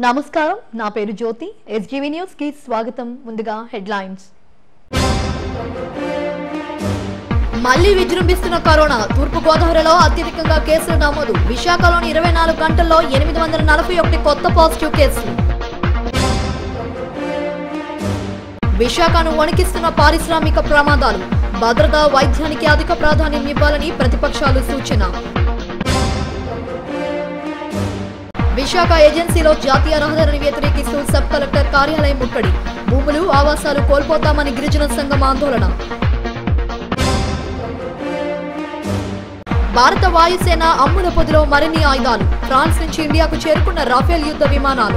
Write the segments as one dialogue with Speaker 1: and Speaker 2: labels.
Speaker 1: నమస్కారం నా పేరు జ్యోతి ఎస్జీవీ న్యూస్ కి స్వాగతం ముందుగా హెడ్లైన్స్ మళ్లీ విజృంభిస్తున్న కరోనా తూర్పు గోదావరిలో అత్యధికంగా కేసులు నమోదు విశాఖలోని ఇరవై నాలుగు గంటల్లో ఎనిమిది వందల నలభై ఒకటి కొత్త పాజిటివ్ కేసులు విశాఖను వణికిస్తున్న పారిశ్రామిక ప్రమాదాలు భద్రత వైద్యానికి అధిక ప్రాధాన్యం ఇవ్వాలని ప్రతిపక్షాలు సూచన విశాఖ ఏజెన్సీలో జాతీయ రహదారిని వ్యతిరేకిస్తూ సబ్ కలెక్టర్ కార్యాలయం ముట్టడి భూములు ఆవాసాలు కోల్పోతామని గిరిజన సంఘం ఆందోళన భారత వాయుసేన అమ్ముల పొదిలో మరిన్ని ఆయుధాలు ఫ్రాన్స్ నుంచి ఇండియాకు చేరుకున్న రాఫేల్ యుద్ధ విమానాలు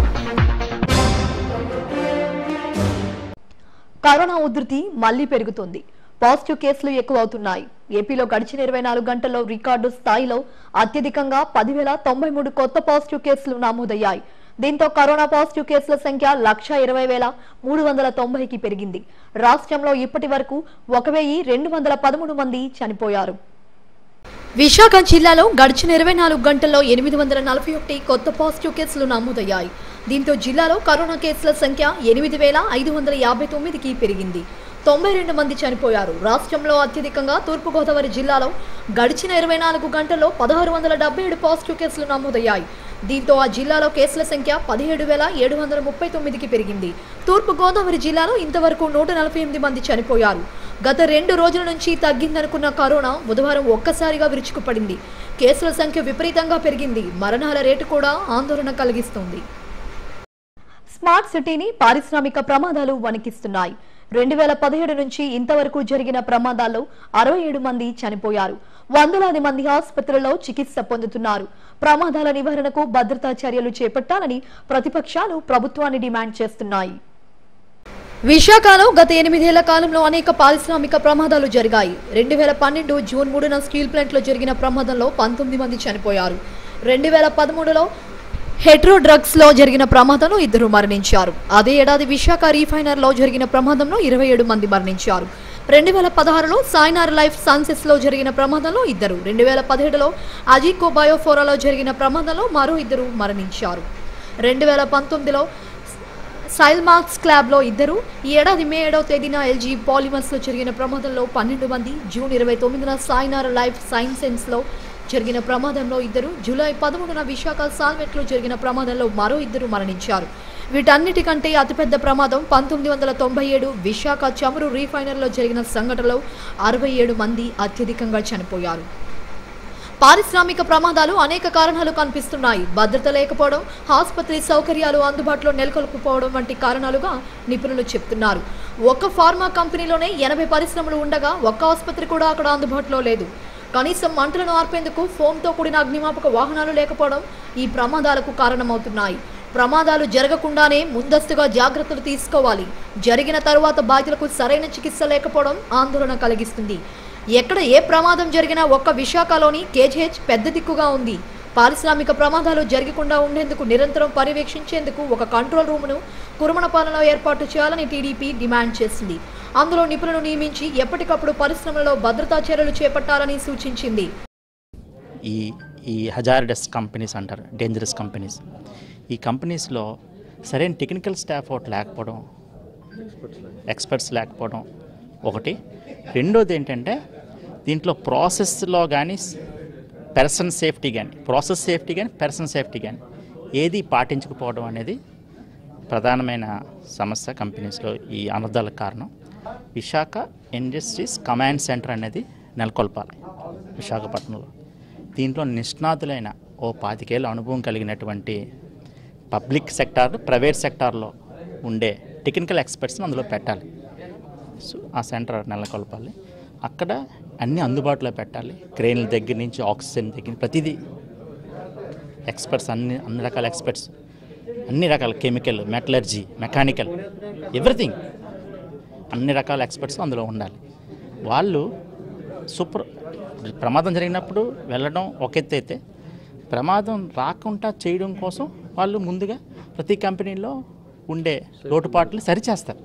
Speaker 1: కరోనా ఉధృతి మళ్లీ పెరుగుతోంది పాజిటివ్ కేసులు ఎక్కువ అవుతున్నాయి ఏపీలో గడిచిన ఇరవై నాలుగు గంటల్లో రికార్డు స్థాయిలో అత్యధికంగా పదివేల తొంభై మూడు కొత్త పాజిటివ్ కేసులు నమోదయ్యాయి దీంతో కరోనా పాజిటివ్ కేసుల సంఖ్య లక్ష ఇరవై వేల మూడు వందల తొంభైకి పెరిగింది రాష్ట్రంలో ఇప్పటి వరకు ఒక వెయ్యి రెండు వందల పదమూడు మంది చనిపోయారు విశాఖ జిల్లాలో గడిచిన ఇరవై నాలుగు గంటల్లో ఎనిమిది వందల నలభై ఒకటి కొత్త పాజిటివ్ కేసులు నమోదయ్యాయి దీంతో జిల్లాలో కరోనా కేసుల సంఖ్య ఎనిమిది వేల ఐదు వందల యాభై తొమ్మిదికి పెరిగింది తొంభై రెండు మంది చనిపోయారు రాష్ట్రంలో అత్యధికంగా తూర్పుగోదావరి జిల్లాలో గడిచిన ఇరవై నాలుగు గంటల్లో పదహారు వందల డెబ్బై ఏడు పాజిటివ్ కేసులు నమోదయ్యాయి దీంతో ఆ జిల్లాలో కేసుల సంఖ్య పదిహేడు వేల ఏడు వందల ముప్పై తొమ్మిదికి పెరిగింది తూర్పు గోదావరి జిల్లాలో ఇంతవరకు నూట నలభై ఎనిమిది మంది చనిపోయారు గత రెండు రోజుల నుంచి తగ్గిందనుకున్న కరోనా బుధవారం ఒక్కసారిగా విరుచుకుపడింది కేసుల సంఖ్య విపరీతంగా పెరిగింది మరణాల రేటు కూడా ఆందోళన కలిగిస్తుంది స్మార్ట్ సిటీని పారిశ్రామిక ప్రమాదాలు వణికిస్తున్నాయి రెండు వేల పదిహేడు నుంచి ఇంతవరకు జరిగిన ప్రమాదాల్లో అరవై ఏడు మంది చనిపోయారు వందలాది మంది ఆసుపత్రుల్లో చికిత్స పొందుతున్నారు ప్రమాదాల నివారణకు భద్రతా చర్యలు చేపట్టాలని ప్రతిపక్షాలు ప్రభుత్వాన్ని డిమాండ్ చేస్తున్నాయి విశాఖలో గత ఎనిమిదేళ్ల కాలంలో అనేక పారిశ్రామిక ప్రమాదాలు జరిగాయి రెండు వేల పన్నెండు జూన్ మూడున స్టీల్ ప్లాంట్లో జరిగిన ప్రమాదంలో పంతొమ్మిది మంది చనిపోయారు రెండు వేల పదమూడులో హెట్రో డ్రగ్స్ లో జరిగిన ప్రమాదంలో ఇద్దరు మరణించారు అదే ఏడాది విశాఖ రీఫైనర్ లో జరిగిన ప్రమాదంలో ఇరవై ఏడు మంది మరణించారు రెండు వేల పదహారులో సాయినార్ లైఫ్ సైన్సెస్ లో జరిగిన ప్రమాదంలో ఇద్దరు రెండు వేల పదిహేడులో అజీకో బయోఫోరాలో జరిగిన ప్రమాదంలో మరో ఇద్దరు మరణించారు రెండు వేల పంతొమ్మిదిలో సైల్ మార్క్స్ క్లాబ్లో ఇద్దరు ఈ ఏడాది మే ఏడవ తేదీన ఎల్జీ పాలిమర్స్లో జరిగిన ప్రమాదంలో పన్నెండు మంది జూన్ ఇరవై తొమ్మిదిన సాయినార్ లైఫ్ సైన్సెన్స్లో జరిగిన ప్రమాదంలో ఇద్దరు జూలై పదమూడున విశాఖ సాల్వెట్లో జరిగిన ప్రమాదంలో మరో ఇద్దరు మరణించారు వీటన్నిటికంటే అతిపెద్ద ప్రమాదం పంతొమ్మిది వందల తొంభై ఏడు విశాఖ చమురు రీఫైనర్లో జరిగిన సంఘటనలో అరవై ఏడు మంది అత్యధికంగా చనిపోయారు పారిశ్రామిక ప్రమాదాలు అనేక కారణాలు కనిపిస్తున్నాయి భద్రత లేకపోవడం ఆసుపత్రి సౌకర్యాలు అందుబాటులో నెలకొల్పకపోవడం వంటి కారణాలుగా నిపుణులు చెప్తున్నారు ఒక్క ఫార్మా కంపెనీలోనే ఎనభై పరిశ్రమలు ఉండగా ఒక్క ఆసుపత్రి కూడా అక్కడ అందుబాటులో లేదు కనీసం మంటలను ఆర్పేందుకు ఫోమ్తో కూడిన అగ్నిమాపక వాహనాలు లేకపోవడం ఈ ప్రమాదాలకు కారణమవుతున్నాయి ప్రమాదాలు జరగకుండానే ముందస్తుగా జాగ్రత్తలు తీసుకోవాలి జరిగిన తరువాత బాధ్యులకు సరైన చికిత్స లేకపోవడం ఆందోళన కలిగిస్తుంది ఎక్కడ ఏ ప్రమాదం జరిగినా ఒక్క విశాఖలోని కేజీహెచ్ పెద్ద దిక్కుగా ఉంది పారిశ్రామిక ప్రమాదాలు జరగకుండా ఉండేందుకు నిరంతరం పర్యవేక్షించేందుకు ఒక కంట్రోల్ రూమ్ను కురుమణపాలెంలో ఏర్పాటు చేయాలని టీడీపీ డిమాండ్ చేసింది అందులో నిపుణులు నియమించి ఎప్పటికప్పుడు పరిశ్రమలలో భద్రతా చర్యలు చేపట్టాలని సూచించింది
Speaker 2: ఈ ఈ హజార్డస్ కంపెనీస్ అంటారు డేంజరస్ కంపెనీస్ ఈ కంపెనీస్లో సరైన టెక్నికల్ స్టాఫ్ ఒకటి లేకపోవడం ఎక్స్పర్ట్స్ లేకపోవడం ఒకటి రెండోది ఏంటంటే దీంట్లో ప్రాసెస్లో కానీ పర్సన్ సేఫ్టీ కానీ ప్రాసెస్ సేఫ్టీ కానీ పర్సన్ సేఫ్టీ కానీ ఏది పాటించకపోవడం అనేది ప్రధానమైన సమస్య కంపెనీస్లో ఈ అనర్థాలకు కారణం విశాఖ ఇండస్ట్రీస్ కమాండ్ సెంటర్ అనేది నెలకొల్పాలి విశాఖపట్నంలో దీంట్లో నిష్ణాతులైన ఓ పాతికేళ్ళ అనుభవం కలిగినటువంటి పబ్లిక్ సెక్టార్ ప్రైవేట్ సెక్టార్లో ఉండే టెక్నికల్ ఎక్స్పర్ట్స్ని అందులో పెట్టాలి సో ఆ సెంటర్ నెలకొల్పాలి అక్కడ అన్నీ అందుబాటులో పెట్టాలి క్రెయిన్ల దగ్గర నుంచి ఆక్సిజన్ దగ్గర నుంచి ప్రతిదీ ఎక్స్పర్ట్స్ అన్ని అన్ని రకాల ఎక్స్పర్ట్స్ అన్ని రకాల కెమికల్ మెటలర్జీ మెకానికల్ ఎవ్రీథింగ్ అన్ని రకాల ఎక్స్పర్ట్స్ అందులో ఉండాలి వాళ్ళు సూపర్ ప్రమాదం జరిగినప్పుడు వెళ్ళడం ఒక ఎత్తు అయితే ప్రమాదం రాకుండా చేయడం కోసం వాళ్ళు ముందుగా ప్రతి కంపెనీలో ఉండే లోటుపాట్లు సరిచేస్తారు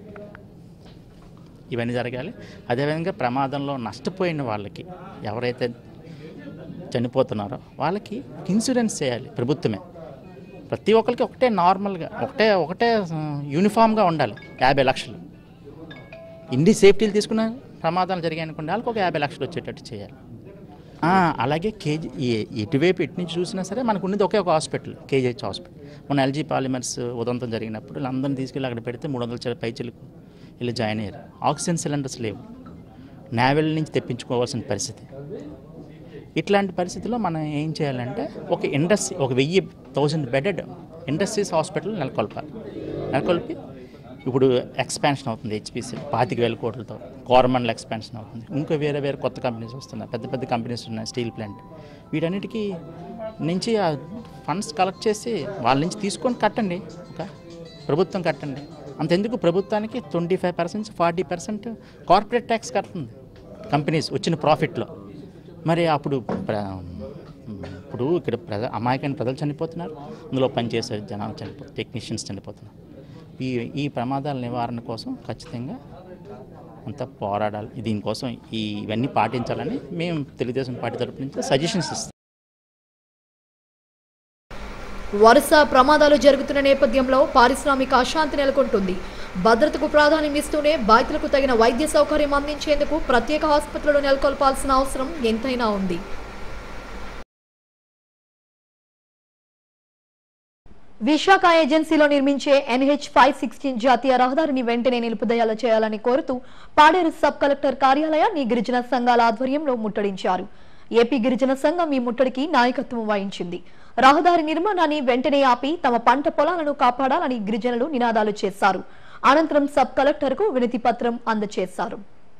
Speaker 2: ఇవన్నీ జరగాలి అదేవిధంగా ప్రమాదంలో నష్టపోయిన వాళ్ళకి ఎవరైతే చనిపోతున్నారో వాళ్ళకి ఇన్సూరెన్స్ చేయాలి ప్రభుత్వమే ప్రతి ఒక్కరికి ఒకటే నార్మల్గా ఒకటే ఒకటే యూనిఫామ్గా ఉండాలి యాభై లక్షలు ఇన్ని సేఫ్టీలు తీసుకున్న ప్రమాదాలు జరిగాయి అనుకోండి వాళ్ళకి ఒక యాభై లక్షలు వచ్చేటట్టు చేయాలి ఆ, అలాగే కేజీ ఈ- ఎటువైపు ఎటు నుంచి చూసినా సరే మనకు ఉన్నది ఒకే ఒక హాస్పిటల్ కేజీహెచ్ హాస్పిటల్ మన ఎల్జీ పాలిమర్స్ ఉదంతం జరిగినప్పుడు వీళ్ళందరినీ తీసుకెళ్ళి అక్కడ పెడితే మూడు వందల చిల్ల పైచలకు వీళ్ళు జాయిన్ అయ్యారు ఆక్సిజన్ సిలిండర్స్ లేవు నావెల్ నుంచి తెప్పించుకోవాల్సిన పరిస్థితి ఇట్లాంటి పరిస్థితుల్లో మనం ఏం చేయాలంటే ఒక ఇండస్ట్రీ ఒక వెయ్యి థౌజండ్ బెడెడ్ ఇండస్ట్రీస్ హాస్పిటల్ నెలకొల్పాలి నెలకొల్పి ఇప్పుడు ఎక్స్పాన్షన్ అవుతుంది హెచ్పిసి పాతిక వేల కోట్లతో కోరమండల్ ఎక్స్పాన్షన్ అవుతుంది ఇంకా వేరే వేరే కొత్త కంపెనీస్ వస్తున్నాయి పెద్ద పెద్ద కంపెనీస్ ఉన్నాయి స్టీల్ ప్లాంట్ వీటన్నిటికీ నుంచి ఆ ఫండ్స్ కలెక్ట్ చేసి వాళ్ళ నుంచి తీసుకొని కట్టండి ఒక ప్రభుత్వం కట్టండి అంతెందుకు ప్రభుత్వానికి twenty five percent forty percent corporate tax కడుతుంది కంపెనీస్ వచ్చిన ప్రాఫిట్లో మరి అప్పుడు ప్ర- ఇప్పుడు ఇక్కడ ప్రజ అమాయకమైన ప్రజలు చనిపోతున్నారు అందులో పనిచేసే జనాలు చనిపో టెక్నీషియన్స్ చనిపోతున్నారు ఈ ఈ ప్రమాదాల నివారణ కోసం ఖచ్చితంగా అంతా పోరాడాలి దీనికోసం ఈ ఇవన్నీ పాటించాలని మేము తెలుగుదేశం పార్టీ తరపు నుంచి సజెషన్స్ ఇస్తాం
Speaker 1: వరుస ప్రమాదాలు జరుగుతున్న నేపథ్యంలో పారిశ్రామిక అశాంతి నెలకొంటుంది భద్రతకు ప్రాధాన్యం ఇస్తూనే బాధితులకు తగిన వైద్య సౌకర్యం అందించేందుకు ప్రత్యేక ఆసుపత్రులు నెలకొల్పాల్సిన అవసరం ఎంతైనా ఉంది విశాఖ ఏజెన్సీలో నిర్మించే ఎన్హెచ్ ఫైవ్ సిక్స్టీన్ జాతీయ రహదారిని వెంటనే నిలుపుదల చేయాలని కోరుతూ పాడేరు సబ్ కలెక్టర్ కార్యాలయాన్ని గిరిజన సంఘాల ఆధ్వర్యంలో ముట్టడించారు ఏపీ గిరిజన సంఘం ఈ ముట్టడికి నాయకత్వం వహించింది రహదారి నిర్మాణాన్ని వెంటనే ఆపి తమ పంట పొలాలను కాపాడాలని గిరిజనులు నినాదాలు చేశారు అనంతరం సబ్ కలెక్టర్కు వినతి పత్రం అందజేశారు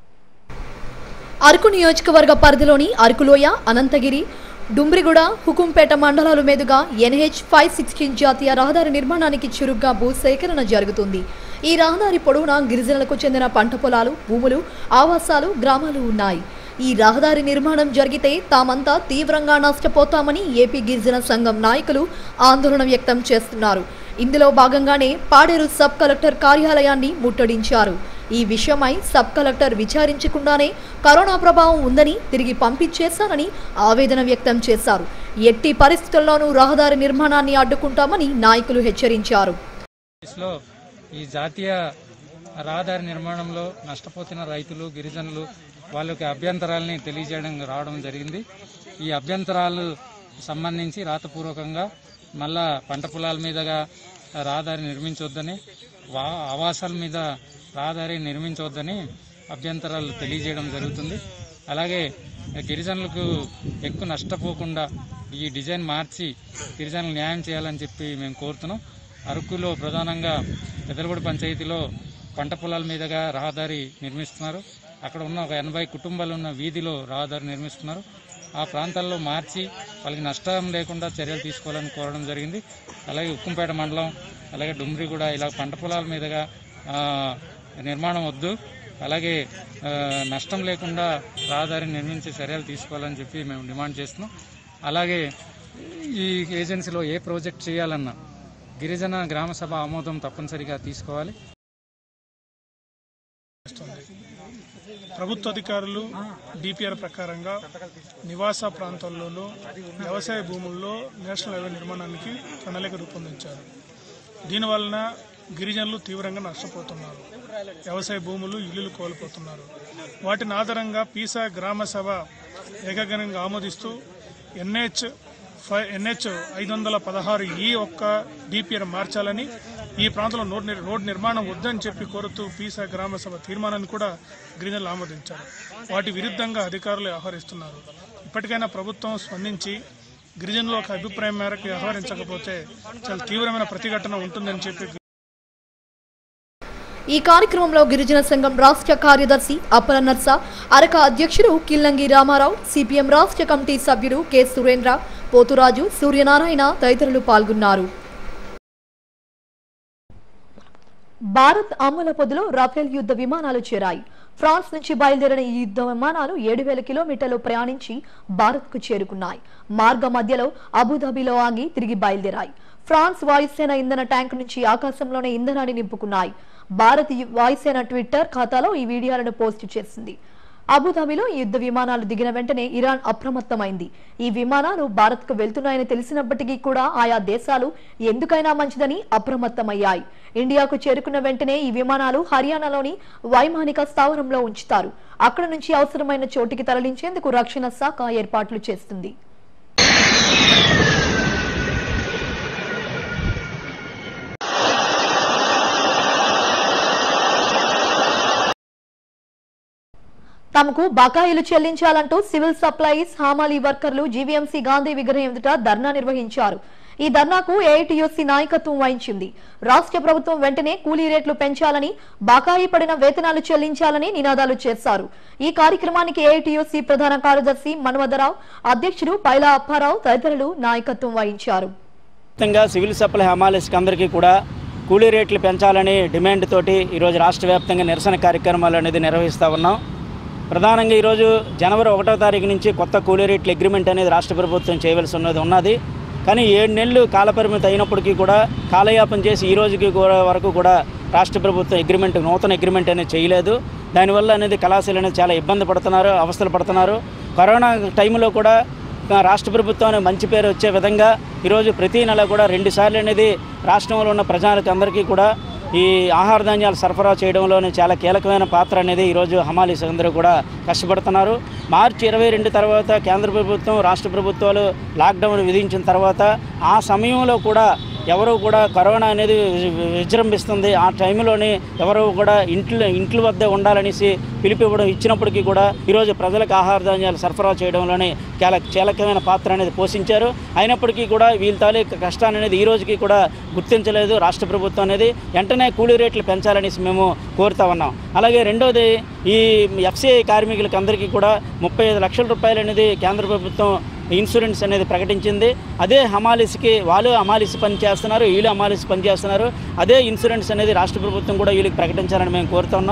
Speaker 1: అరకు నియోజకవర్గ పరిధిలోని అరకులోయ అనంతగిరి డుమ్రిగూడ హుకుంపేట మండలాల మీదుగా ఎన్హెచ్ ఫైవ్ సిక్స్టీన్ జాతీయ రహదారి నిర్మాణానికి చురుగ్గా భూసేకరణ జరుగుతుంది ఈ రహదారి పొడవునా గిరిజనులకు చెందిన పంట పొలాలు భూములు ఆవాసాలు గ్రామాలు ఉన్నాయి ఈ రహదారి నిర్మాణం జరిగితే తామంతా తీవ్రంగా నష్టపోతామని ఏపీ గిరిజన సంఘం నాయకులు ఆందోళన వ్యక్తం చేస్తున్నారు ఇందులో భాగంగానే పాడేరు సబ్ కలెక్టర్ కార్యాలయాన్ని ముట్టడించారు ఈ విషయమై సబ్ కలెక్టర్ విచారించకుండానే కరోనా ప్రభావం ఉందని తిరిగి పంపించేశారని ఆవేదన వ్యక్తం చేశారు ఎట్టి పరిస్థితుల్లోనూ రహదారి నిర్మాణాన్ని అడ్డుకుంటామని నాయకులు హెచ్చరించారు
Speaker 3: లో ఈ జాతీయ రహదారి నిర్మాణంలో నష్టపోతున్న రైతులు గిరిజనులు వాళ్ళకి అభ్యంతరాలని తెలియజేయడం రావడం జరిగింది ఈ అభ్యంతరాలు సంబంధించి రాతపూర్వకంగా మళ్ళా పంట పొలాల మీదుగా రహదారి నిర్మించవద్దని వా ఆవాసాల మీద రహదారి నిర్మించవద్దని అభ్యంతరాలు తెలియజేయడం జరుగుతుంది అలాగే గిరిజనులకు ఎక్కువ నష్టపోకుండా ఈ డిజైన్ మార్చి గిరిజనులకు న్యాయం చేయాలని చెప్పి మేము కోరుతున్నాం అరకులో ప్రధానంగా పెద్దలగూడ పంచాయతీలో పంట పొలాల మీదుగా రహదారి నిర్మిస్తున్నారు అక్కడ ఉన్న ఒక ఎనభై కుటుంబాలు ఉన్న వీధిలో రహదారి నిర్మిస్తున్నారు ఆ ప్రాంతాల్లో మార్చి వాళ్ళకి నష్టం లేకుండా చర్యలు తీసుకోవాలని కోరడం జరిగింది అలాగే ఉక్కుంపేట మండలం అలాగే డుమ్రి కూడా ఇలా పంట పొలాల మీదుగా ఆ, నిర్మాణం వద్దు అలాగే ఆ, నష్టం లేకుండా రహదారిని నిర్మించే చర్యలు తీసుకోవాలని చెప్పి మేము డిమాండ్ చేస్తున్నాం అలాగే ఈ ఏజెన్సీలో ఏ ప్రాజెక్ట్ చేయాలన్నా గిరిజన గ్రామ సభ ఆమోదం తప్పనిసరిగా తీసుకోవాలి
Speaker 4: ప్రభుత్వ అధికారులు డిపిఆర్ ప్రకారంగా నివాస ప్రాంతాల్లోనూ వ్యవసాయ భూముల్లో నేషనల్ హైవే నిర్మాణానికి ప్రణాళిక రూపొందించారు దీనివలన గిరిజనులు తీవ్రంగా నష్టపోతున్నారు వ్యవసాయ భూములు ఇల్లులు కోల్పోతున్నారు వాటిని ఆధారంగా పీసా గ్రామ సభ ఏకగ్రంగా ఆమోదిస్తూ ఎన్హెచ్ ఫైవ్ ఎన్హెచ్ ఐదు వందల పదహారు ఈ ఒక్క డిపిఆర్ మార్చాలని ఈ ప్రాంతంలో రోడ్ నిర్- రోడ్ నిర్మాణం వద్దని చెప్పి కోరుతూ పీసా గ్రామ సభ తీర్మానాన్ని కూడా గిరిజనులు ఆమోదించారు వాటి విరుద్ధంగా అధికారులు వ్యవహరిస్తున్నారు ఇప్పటికైనా ప్రభుత్వం స్పందించి గిరిజనుల ఒక అభిప్రాయం మేరకు వ్యవహరించకపోతే చాలా తీవ్రమైన ప్రతిఘటన ఉంటుందని చెప్పి
Speaker 1: ఈ కార్యక్రమంలో గిరిజన సంఘం రాష్ట్ర కార్యదర్శి అప్పల నర్స అరక అధ్యక్షుడు కిల్లంగి రామారావు సిపిఎం రాష్ట్ర కమిటీ సభ్యుడు కె సురేంద్ర పోతురాజు సూర్యనారాయణ తదితరులు పాల్గొన్నారు భారత్ అమ్ముల పొదిలో రఫేల్ యుద్ధ విమానాలు చేరాయి ఫ్రాన్స్ నుంచి బయలుదేరిన ఈ యుద్ధ విమానాలు ఏడు వేల కిలోమీటర్లు ప్రయాణించి భారత్కు చేరుకున్నాయి మార్గ మధ్యలో అబుదాబిలో ఆగి తిరిగి బయలుదేరాయి ఫ్రాన్స్ వాయుసేన ఇంధన ట్యాంక్ నుంచి ఆకాశంలోనే ఇంధనాన్ని నింపుకున్నాయి భారత్ వాయుసేన ట్విట్టర్ ఖాతాలో ఈ వీడియోలను పోస్ట్ చేసింది అబుదాబిలో ఈ యుద్ధ విమానాలు దిగిన వెంటనే ఇరాన్ అప్రమత్తమైంది ఈ విమానాలు భారత్కు వెళ్తున్నాయని తెలిసినప్పటికీ కూడా ఆయా దేశాలు ఎందుకైనా మంచిదని అప్రమత్తమయ్యాయి ఇండియాకు చేరుకున్న వెంటనే ఈ విమానాలు హర్యానాలోని వైమానిక స్థావరంలో ఉంచుతారు అక్కడ నుంచి అవసరమైన చోటికి తరలించేందుకు రక్షణ శాఖ ఏర్పాట్లు చేస్తుంది తమకు బకాయిలు చెల్లించాలంటూ సివిల్ సప్లైస్ హామాలి వర్కర్లు జీవీఎంసీ గాంధీ విగ్రహం ఎదుట ధర్నా నిర్వహించారు ఈ ధర్నాకు ఏఐటీయూసీ నాయకత్వం వహించింది రాష్ట్ర ప్రభుత్వం వెంటనే కూలీ రేట్లు పెంచాలని బకాయి పడిన వేతనాలు చెల్లించాలని నినాదాలు చేశారు ఈ కార్యక్రమానికి ఏఐటీయూసీ ప్రధాన కార్యదర్శి మన్మథరావు అధ్యక్షుడు పైలా అప్పారావు తదితరులు నాయకత్వం వహించారు
Speaker 5: వ్యాప్తంగా సివిల్ సప్లై హమాలిస్కి అందరికీ కూడా కూలీ రేట్లు పెంచాలని డిమాండ్ తోటి ఈరోజు రాష్ట్ర వ్యాప్తంగా నిరసన కార్యక్రమాలు అనేది నిర్వహిస్తూ ఉన్నాం ప్రధానంగా ఈరోజు జనవరి ఒకటో తారీఖు నుంచి కొత్త కూలీ రేట్ల అగ్రిమెంట్ అనేది రాష్ట్ర ప్రభుత్వం చేయవలసి ఉన్నది ఉన్నది కానీ ఏడు నెలలు కాలపరిమితి అయినప్పటికీ కూడా కాలయాపన చేసి ఈ రోజుకి కూడా వరకు కూడా రాష్ట్ర ప్రభుత్వం అగ్రిమెంట్ నూతన అగ్రిమెంట్ అనేది చేయలేదు దానివల్ల అనేది కళాశాల అనేది చాలా ఇబ్బంది పడుతున్నారు అవస్థలు పడుతున్నారు కరోనా టైంలో కూడా ఆ, రాష్ట్ర ప్రభుత్వానికి మంచి పేరు వచ్చే విధంగా ఈరోజు ప్రతి నెల కూడా రెండు సార్లు అనేది రాష్ట్రంలో ఉన్న ప్రజలకు అందరికీ కూడా ఈ ఆహార ధాన్యాలు సరఫరా చేయడంలోనే చాలా కీలకమైన పాత్ర అనేది ఈరోజు హమాలీస్ అందరూ కూడా కష్టపడుతున్నారు మార్చి ఇరవై రెండు తర్వాత కేంద్ర ప్రభుత్వం రాష్ట్ర ప్రభుత్వాలు లాక్డౌన్ విధించిన తర్వాత ఆ సమయంలో కూడా ఎవరు కూడా కరోనా అనేది వి- విజృంభిస్తుంది ఆ టైంలోని ఎవరు కూడా ఇంట్లో ఇంట్ల వద్ద ఉండాలనేసి పిలిపివ్వడం ఇచ్చినప్పటికీ కూడా ఈరోజు ప్రజలకు ఆహార ధాన్యాలు సరఫరా చేయడంలోనే చాలా కీలకమైన పాత్ర అనేది పోషించారు అయినప్పటికీ కూడా వీళ్ళ తాలూకు కష్టాన్ని అనేది ఈ రోజుకి కూడా గుర్తించలేదు రాష్ట్ర ప్రభుత్వం అనేది వెంటనే కూలీ రేట్లు పెంచాలనేసి మేము కోరుతా ఉన్నాం అలాగే రెండోది ఈ ఎఫ్సిఐ కార్మికులకి అందరికీ కూడా ముప్పై ఐదు లక్షల రూపాయలు అనేది కేంద్ర ప్రభుత్వం ఇన్సూరెన్స్ అనేది ప్రకటించింది అదే హమాలిస్కి వాళ్ళు హమాలిస్ పని చేస్తున్నారు వీళ్ళు హమాలిస్ పని చేస్తున్నారు అదే ఇన్సూరెన్స్ అనేది రాష్ట్ర ప్రభుత్వం కూడా వీళ్ళకి ప్రకటించాలని మేము కోరుతున్నాం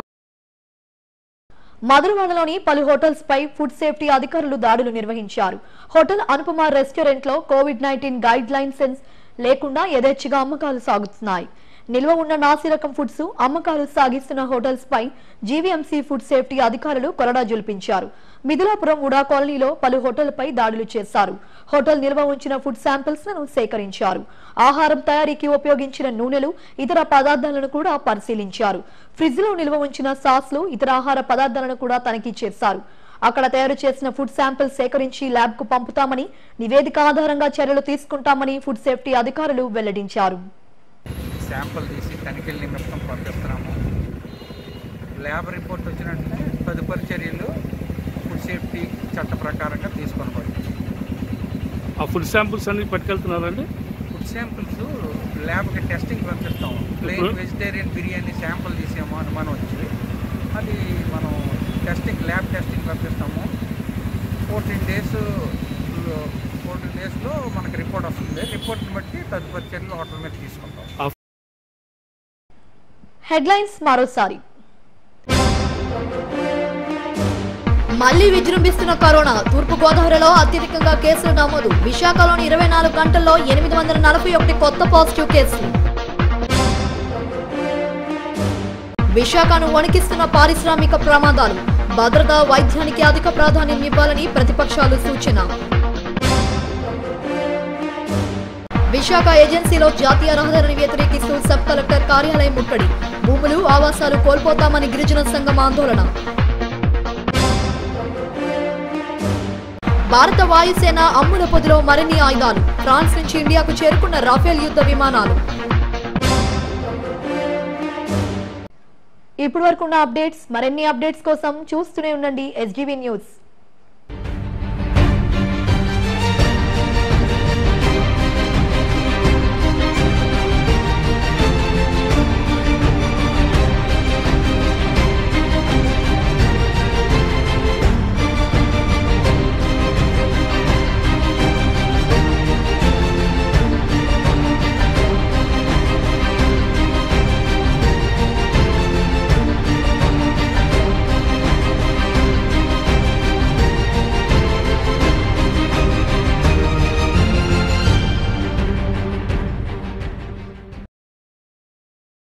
Speaker 1: మధురవాడలోని పలు హోటల్స్ పై ఫుడ్ సేఫ్టీ అధికారులు దాడులు నిర్వహించారు హోటల్ అనుపమ రెస్టారెంట్ లో కోవిడ్ నైన్టీన్ గైడ్ లైన్సెన్స్ లేకుండా యథేచ్ఛగా అమ్మకాలు సాగుతున్నాయి నిల్వ ఉన్న నాసిరకం ఫుడ్స్ అమ్మకాలు సాగిస్తున్న హోటల్స్ పై జీవీఎంసీ ఫుడ్ సేఫ్టీ అధికారులు కొరడా జుల్పించారు మిథులాపురం ఉడా కాలనీలో పలు హోటళ్లపై దాడులు చేశారు హోటల్ నిల్వ ఉంచిన ఫుడ్ శాంపిల్స్ లను సేకరించారు ఆహారం తయారీకి ఉపయోగించిన నూనెలు ఇతర పదార్థాలను కూడా పరిశీలించారు ఫ్రిడ్జ్ లో నిల్వ ఉంచిన సాస్లు ఇతర ఆహార పదార్థాలను కూడా తనిఖీ చేశారు అక్కడ తయారు చేసిన ఫుడ్ శాంపిల్స్ సేకరించి ల్యాబ్ కు పంపుతామని నివేదిక ఆధారంగా చర్యలు తీసుకుంటామని ఫుడ్ సేఫ్టీ అధికారులు వెల్లడించారు
Speaker 6: శాంపుల్ తీసి తనిఖీల నిమిత్తం పంపిస్తున్నాము ల్యాబ్ రిపోర్ట్ వచ్చిన వెంటనే తదుపరి చర్యలు ఫుడ్ సేఫ్టీ చట్ట ప్రకారంగా తీసుకొని పడుతుంది
Speaker 7: ఆ ఫుడ్ శాంపుల్స్ అన్ని పట్టుకెళ్తున్నారండి
Speaker 6: ఫుడ్ శాంపుల్స్ ల్యాబ్కి టెస్టింగ్ పంపిస్తాము ప్లెయిన్
Speaker 7: ఇప్పుడు?
Speaker 6: వెజిటేరియన్ బిర్యానీ శాంపుల్ తీసాము అనుమానం వచ్చి అది మనం టెస్టింగ్ ల్యాబ్ టెస్టింగ్ పంపిస్తాము ఫోర్టీన్ డేస్ ఫోర్టీన్ డేస్లో మనకి రిపోర్ట్ వస్తుంది రిపోర్ట్ని బట్టి తదుపరి చర్యలు హోటల్ మీద తీసుకుంటాం
Speaker 1: హెడ్లైన్స్ మరోసారి మళ్లీ విజృంభిస్తున్న కరోనా తూర్పు గోదావరిలో అత్యధికంగా కేసులు నమోదు విశాఖలోని ఇరవై నాలుగు గంటల్లో ఎనిమిది వందల నలభై ఒకటి కొత్త పాజిటివ్ కేసులు విశాఖను వణికిస్తున్న పారిశ్రామిక ప్రమాదాలు భద్రత వైద్యానికి అధిక ప్రాధాన్యం ఇవ్వాలని ప్రతిపక్షాలు సూచన విశాఖ ఏజెన్సీలో జాతీయ రహదారిని వ్యతిరేకిస్తూ సబ్ కలెక్టర్ కార్యాలయం ముట్టడి భూములు ఆవాసాలు కోల్పోతామని గిరిజన సంఘం ఆందోళన భారత వాయుసేన అమ్ముల పొదిలో మరిన్ని ఆయుధాలు ఫ్రాన్స్ నుంచి ఇండియాకు చేరుకున్న రాఫేల్ యుద్ధ విమానాలు ఇప్పటి వరకు ఉన్న అప్డేట్స్ మరిన్ని అప్డేట్స్ కోసం చూస్తూనే ఉండండి ఎస్జీవీ న్యూస్